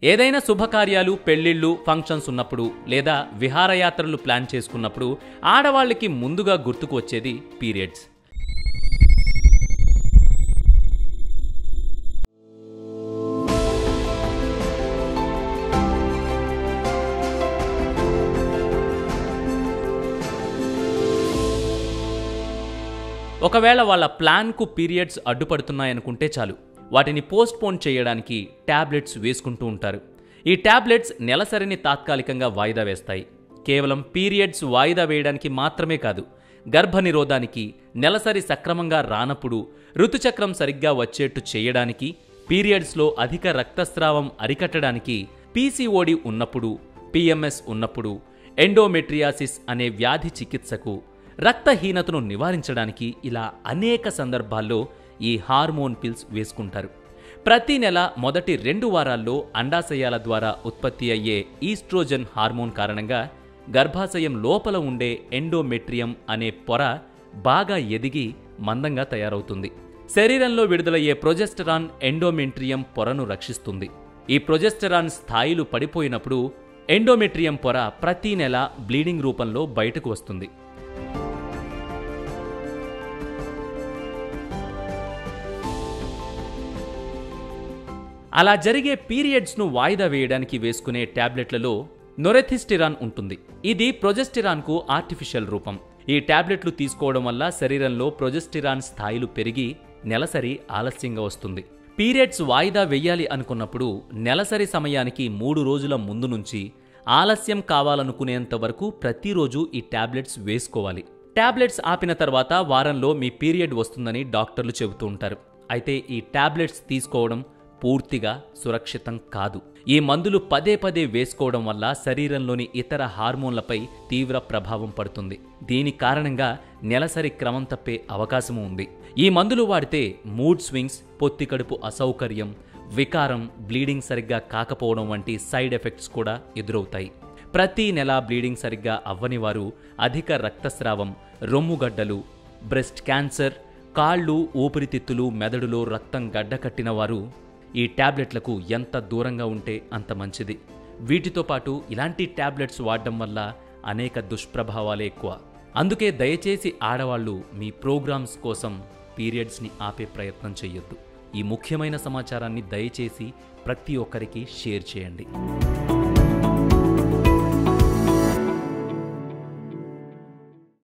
ఏదైనా శుభకార్యాలు పెళ్లిళ్ళు ఫంక్షన్స్ ఉన్నప్పుడు లేదా విహారయాత్రలు ప్లాన్ చేసుకున్నప్పుడు ఆడవాళ్ళకి ముందుగా గుర్తుకు వచ్చేది పీరియడ్స్ ఒకవేళ వాళ్ళ ప్లాన్కు పీరియడ్స్ అడ్డుపడుతున్నాయనుకుంటే చాలు వాటిని పోస్ట్ పోన్ చేయడానికి టాబ్లెట్స్ వేసుకుంటూ ఉంటారు ఈ టాబ్లెట్స్ నెలసరిని తాత్కాలికంగా వాయిదా వేస్తాయి కేవలం పీరియడ్స్ వాయిదా వేయడానికి మాత్రమే కాదు గర్భనిరోధానికి నెలసరి సక్రమంగా రానప్పుడు ఋతుచక్రం సరిగ్గా వచ్చేట్టు చేయడానికి పీరియడ్స్లో అధిక రక్తస్రావం అరికట్టడానికి పీసీఓడి ఉన్నప్పుడు పిఎంఎస్ ఉన్నప్పుడు ఎండోమెట్రియాసిస్ అనే వ్యాధి చికిత్సకు రక్తహీనతను నివారించడానికి ఇలా అనేక సందర్భాల్లో ఈ హార్మోన్ పిల్స్ వేసుకుంటారు ప్రతి నెల మొదటి రెండు వారాల్లో అండాశయాల ద్వారా ఉత్పత్తి అయ్యే ఈస్ట్రోజన్ హార్మోన్ కారణంగా గర్భాశయం లోపల ఉండే ఎండోమెట్రియం అనే పొర బాగా ఎదిగి మందంగా తయారవుతుంది శరీరంలో విడుదలయ్యే ప్రొజెస్టరాన్ ఎండోమెట్రియం పొరను రక్షిస్తుంది ఈ ప్రొజెస్టరాన్ స్థాయిలు పడిపోయినప్పుడు ఎండోమెట్రియం పొర ప్రతి నెల బ్లీడింగ్ రూపంలో బయటకు వస్తుంది అలా జరిగే పీరియడ్స్ను వాయిదా వేయడానికి వేసుకునే టాబ్లెట్లలో నొరెథిస్టిరాన్ ఉంటుంది ఇది ప్రొజెస్టిరాన్కు ఆర్టిఫిషియల్ రూపం ఈ టాబ్లెట్లు తీసుకోవడం వల్ల శరీరంలో ప్రొజెస్టిరాన్ స్థాయిలు పెరిగి నెలసరి ఆలస్యంగా వస్తుంది పీరియడ్స్ వాయిదా వెయ్యాలి అనుకున్నప్పుడు నెలసరి సమయానికి మూడు రోజుల ముందు నుంచి ఆలస్యం కావాలనుకునేంత వరకు ప్రతిరోజు ఈ టాబ్లెట్స్ వేసుకోవాలి టాబ్లెట్స్ ఆపిన తర్వాత వారంలో మీ పీరియడ్ వస్తుందని డాక్టర్లు చెబుతూ ఉంటారు అయితే ఈ టాబ్లెట్స్ తీసుకోవడం పూర్తిగా సురక్షితం కాదు ఈ మందులు పదే పదే వేసుకోవడం వల్ల శరీరంలోని ఇతర హార్మోన్లపై తీవ్ర ప్రభావం పడుతుంది దీని కారణంగా నెలసరి క్రమం తప్పే అవకాశము ఉంది ఈ మందులు వాడితే మూడ్ స్వింగ్స్ పొత్తికడుపు అసౌకర్యం వికారం బ్లీడింగ్ సరిగ్గా కాకపోవడం వంటి సైడ్ ఎఫెక్ట్స్ కూడా ఎదురవుతాయి ప్రతి నెల బ్లీడింగ్ సరిగ్గా అవ్వని వారు అధిక రక్తస్రావం రొమ్ముగడ్డలు బ్రెస్ట్ క్యాన్సర్ కాళ్ళు ఊపిరితిత్తులు మెదడులో రక్తం గడ్డకట్టిన వారు ఈ టాబ్లెట్లకు ఎంత దూరంగా ఉంటే అంత మంచిది వీటితో పాటు ఇలాంటి టాబ్లెట్స్ వాడడం వల్ల అనేక దుష్ప్రభావాలే ఎక్కువ అందుకే దయచేసి ఆడవాళ్ళు మీ ప్రోగ్రామ్స్ కోసం పీరియడ్స్ని ఆపే ప్రయత్నం చేయొద్దు ఈ ముఖ్యమైన సమాచారాన్ని దయచేసి ప్రతి ఒక్కరికి షేర్ చేయండి